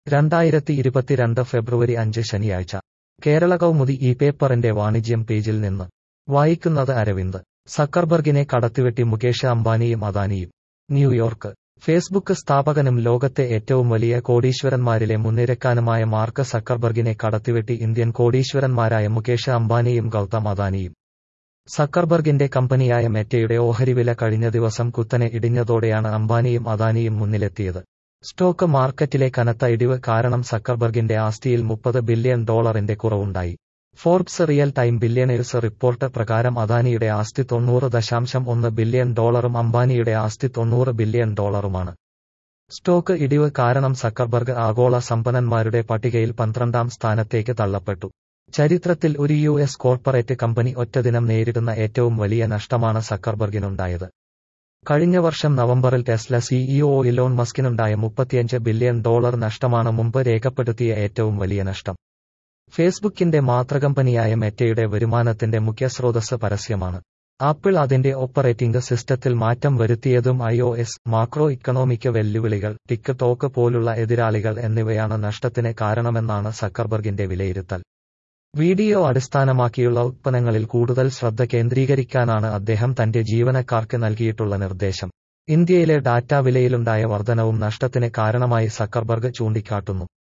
രണ്ടായിരത്തി ഇരുപത്തിരണ്ട് ഫെബ്രുവരി അഞ്ച് ശനിയാഴ്ച കേരള കൗമുദി ഈ പേപ്പറിന്റെ വാണിജ്യം പേജിൽ നിന്ന് വായിക്കുന്നത് അരവിന്ദ് സക്കർബർഗിനെ കടത്തിവെട്ടി മുകേഷ് അംബാനിയും അദാനിയും ന്യൂയോർക്ക് ഫേസ്ബുക്ക് സ്ഥാപകനും ലോകത്തെ ഏറ്റവും വലിയ കോടീശ്വരന്മാരിലെ മുൻനിരക്കാനുമായ മാർക്ക് സക്കർബർഗിനെ കടത്തിവെട്ടി ഇന്ത്യൻ കോടീശ്വരന്മാരായ മുകേഷ് അംബാനിയും ഗൗതം അദാനിയും സക്കർബർഗിന്റെ കമ്പനിയായ മെറ്റയുടെ ഓഹരി വില കഴിഞ്ഞ ദിവസം കുത്തനെ ഇടിഞ്ഞതോടെയാണ് അംബാനിയും അദാനിയും മുന്നിലെത്തിയത് സ്റ്റോക്ക് മാർക്കറ്റിലെ കനത്ത ഇടിവ് കാരണം സക്കർബർഗിന്റെ ആസ്തിയിൽ മുപ്പത് ബില്യൺ ഡോളറിന്റെ കുറവുണ്ടായി Forbes real time billionaires report പ്രകാരം അദാനിയുടെ ആസ്തി തൊണ്ണൂറ് ദശാംശം ഒന്ന് ബില്യൺ ഡോളറും അംബാനിയുടെ ആസ്തി തൊണ്ണൂറ് ബില്യൺ ഡോളറുമാണ് സ്റ്റോക്ക് ഇടിവ് കാരണം സക്കർബർഗ് ആഗോള സമ്പന്നന്മാരുടെ പട്ടികയിൽ പന്ത്രണ്ടാം സ്ഥാനത്തേക്ക് തള്ളപ്പെട്ടു ചരിത്രത്തിൽ ഒരു യു എസ് കോർപ്പറേറ്റ് കമ്പനി ഒറ്റദിനം നേരിടുന്ന ഏറ്റവും വലിയ നഷ്ടമാണ് സക്കർബർഗിനുണ്ടായത് കഴിഞ്ഞ വർഷം നവംബറിൽ ടെസ്ല സിഇഒ ഇലോൺ മസ്കിനുണ്ടായ മുപ്പത്തിയഞ്ച് ബില്യൺ ഡോളർ നഷ്ടമാണ് മുമ്പ് രേഖപ്പെടുത്തിയ ഏറ്റവും വലിയ നഷ്ടം ഫേസ്ബുക്കിന്റെ മാതൃകമ്പനിയായ മെറ്റയുടെ വരുമാനത്തിന്റെ മുഖ്യ സ്രോതസ് പരസ്യമാണ് ആപ്പിൾ അതിന്റെ ഓപ്പറേറ്റിംഗ് സിസ്റ്റത്തിൽ മാറ്റം വരുത്തിയതും I O S macro economic വെല്ലുവിളികൾ ടിക്ക് ടോക്ക് പോലുള്ള എതിരാളികൾ എന്നിവയാണ് നഷ്ടത്തിന് കാരണമെന്നാണ് സക്കർബർഗിന്റെ വിലയിരുത്തൽ വീഡിയോ അടിസ്ഥാനമാക്കിയുള്ള ഉത്പന്നങ്ങളിൽ കൂടുതൽ ശ്രദ്ധ കേന്ദ്രീകരിക്കാനാണ് അദ്ദേഹം തന്റെ ജീവനക്കാർക്ക് നൽകിയിട്ടുള്ള നിർദ്ദേശം ഇന്ത്യയിലെ ഡാറ്റ വിലയിലുണ്ടായ വർധനവും നഷ്ടത്തിന് കാരണമായി സക്കർബർഗ് ചൂണ്ടിക്കാട്ടുന്നു